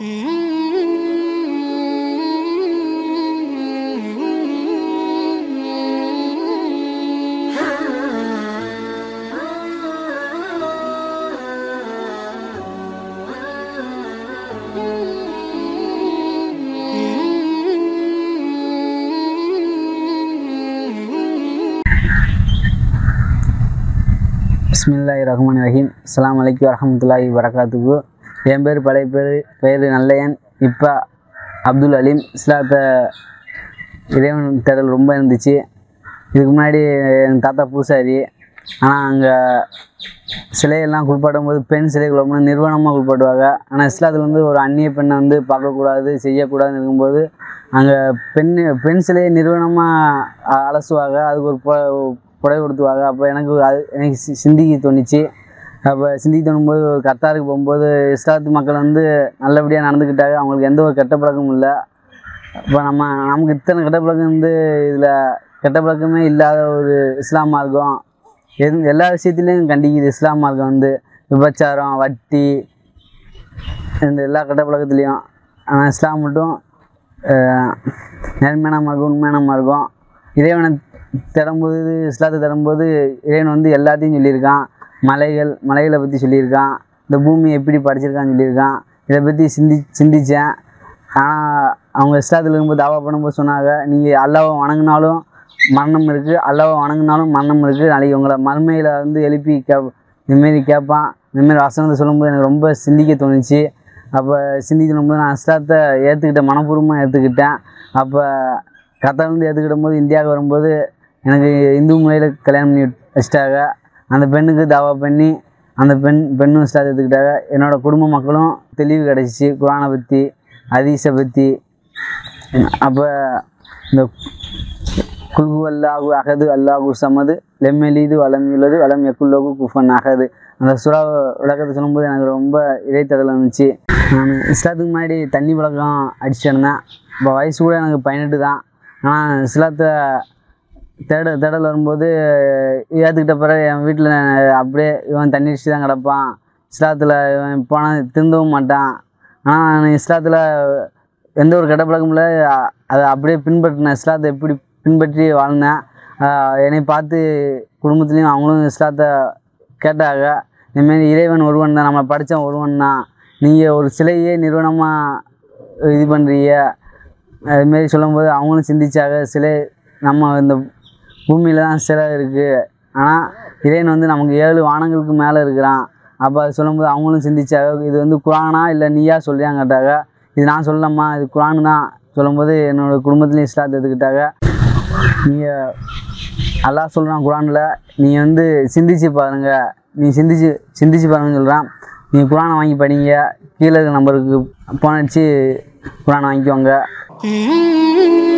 பிஸ்மில்லாஹி ரஹ்மான் ரஹீம் அஸ்ஸலாமு அலைக்கும் வரஹமத்துல்லாஹி வரகாத்துக்கு என் பேர் பழைய பேர் பெயர் நல்லையன் இப்போ அப்துல் அலீம் இஸ்லாத்தை இறைவன் தேடல் ரொம்ப இருந்துச்சு இதுக்கு முன்னாடி எங்கள் தாத்தா பூசாரி ஆனால் அங்கே சிலையெல்லாம் குளிப்பாட்டும் போது பெண் சிலை ரொம்ப நிர்வாணமாக குளிப்பாட்டுவாங்க ஆனால் இஸ்லாத்தில் வந்து ஒரு அந்நிய பெண்ணை வந்து பார்க்கக்கூடாது செய்யக்கூடாதுன்னு இருக்கும்போது அங்கே பெண் பெண் சிலையை நிர்வாணமாக அலசுவாங்க அதுக்கு ஒரு புட புடவை கொடுத்துவாங்க அப்போ எனக்கு அது எனக்கு சி- சிந்திக்க தோணுச்சு அப்போ சிந்திக்க தோணும்போது ஒரு கத்தாருக்கு போகும்போது இஸ்லாத்து மக்கள் வந்து நல்லபடியாக நடந்துக்கிட்டாங்க அவங்களுக்கு எந்த ஒரு கெட்ட பழக்கமும் இல்லை இப்போ நம்ம நமக்கு இத்தனை கெட்ட பழக்கம் வந்து இதில் கெட்ட பழக்கமே இல்லாத ஒரு இஸ்லாம் மார்க்கம் எது எல்லா விஷயத்துலையும் கண்டிக்குது இஸ்லாம் மார்க்கம் வந்து விபச்சாரம் வட்டி இந்த எல்லா கெட்ட பழக்கத்துலேயும் ஆனால் இஸ்லாம் மட்டும் அஹ், நேர்மையான மார்க்கம் உண்மையான மார்க்கம் இறைவனை தேடும்போது இஸ்லாத்தை தேடும்போது இறைவன் வந்து எல்லாத்தையும் சொல்லியிருக்கான் மலைகள் மலைகளை பற்றி சொல்லியிருக்கான் இந்த பூமி எப்படி படைச்சிருக்கான்னு சொல்லியிருக்கான் இதை பற்றி சிந்தி சிந்தித்தேன் ஆனால் அவங்க இஸ்லாத்தில் இருக்கும்போது தாவா பண்ணும்போது சொன்னாங்க நீங்கள் அல்லாவை வணங்கினாலும் மரணம் இருக்குது அல்லாவை வணங்கினாலும் மரணம் இருக்குது நாளைக்கு உங்களை மறுமையில் வந்து எழுப்பி கே இதுமாரி கேட்பான் இதுமாரி வசனத்தை சொல்லும்போது எனக்கு ரொம்ப சிந்திக்க தோணுச்சு அப்போ சிந்திக்க தோணும்போது நான் இஸ்லாத்தை ஏற்றுக்கிட்டேன் மனப்பூர்வமாக ஏற்றுக்கிட்டேன் அப்போ கத்தாலேருந்து ஏற்றுக்கிடும் போது இந்தியாவுக்கு வரும்போது எனக்கு இந்து முறையில் கல்யாணம் பண்ணி வச்சிட்டாங்க அந்த பெண்ணுக்கு தாவா பண்ணி அந்த பெண் பெண்ணும் இஸ்லாத்தை ஏற்றுக்கிட்டாங்க என்னோடய குடும்ப மக்களும் தெளிவு கிடச்சிச்சு குரானை பற்றி ஹதீஸை பற்றி அப்போ இந்த குல்கு அல்லாஹு அகது அல்லாஹு சமது லெம்மெலிது வலம் யுள்ளது வலம் எக்குல்லோகு குஃபன் அகது அந்த சுறா விளக்கத்தை சொல்லும்போது எனக்கு ரொம்ப இடைத்தடல் இருந்துச்சு நான் இஸ்லாத்துக்கு முன்னாடி தண்ணி பழக்கம் அடிச்சிருந்தேன் இப்போ வயசு கூட எனக்கு பதினெட்டு தான் ஆனால் இஸ்லாத்தை தேட தேடல் வரும்போது ஏற்றுக்கிட்ட பிறகு என் வீட்டில் அப்படியே இவன் தண்ணி அடிச்சு தான் கிடப்பான் இஸ்லாத்தில் இவன் போனால் திருந்தவும் மாட்டான் ஆனால் நான் இஸ்லாத்தில் எந்த ஒரு கெட்ட பழக்கமும் இல்லை அ- அதை அப்படியே பின்பற்றினேன் இஸ்லாத்தை எப்படி பின்பற்றி வாழ்ந்தேன் ஆஹ் என்னை பார்த்து குடும்பத்துலேயும் அவங்களும் இஸ்லாத்தை கேட்டாங்க இதுமாரி இறைவன் ஒருவன் தான் நம்மளை படித்தவன் ஒருவன் தான் நீங்கள் ஒரு சிலையே நிறுவனமாக இது பண்ணுறீங்க அதுமாரி சொல்லும்போது அவங்களும் சிந்திச்சாங்க சிலை நம்ம இந்த பூமியில் தான் சிலை இருக்குது ஆனால் இறைவன் வந்து நமக்கு ஏழு வானங்களுக்கு மேலே இருக்கிறான் அப்போ அது சொல்லும்போது அவங்களும் சிந்திச்சாங்க இது வந்து குரானா இல்லை நீயா சொல்லியான்னு கேட்டாங்க இது நான் சொல்லலாமா இது குரான் தான் சொல்லும்போது என்னோட குடும்பத்துலேயும் இஸ்லாத்தை எடுத்துக்கிட்டாங்க நீங்கள் அல்லாஹ் சொல்கிறான் குரானில் நீங்கள் வந்து சிந்திச்சு பாருங்கள் நீ சிந்திச்சு சிந்திச்சு பாருங்கன்னு சொல்கிறான் நீங்கள் குரானை வாங்கி படிங்க கீழே இருக்க நம்பருக்கு போன் அடிச்சு குரானை வாங்கிக்கோங்க Mm-hmm.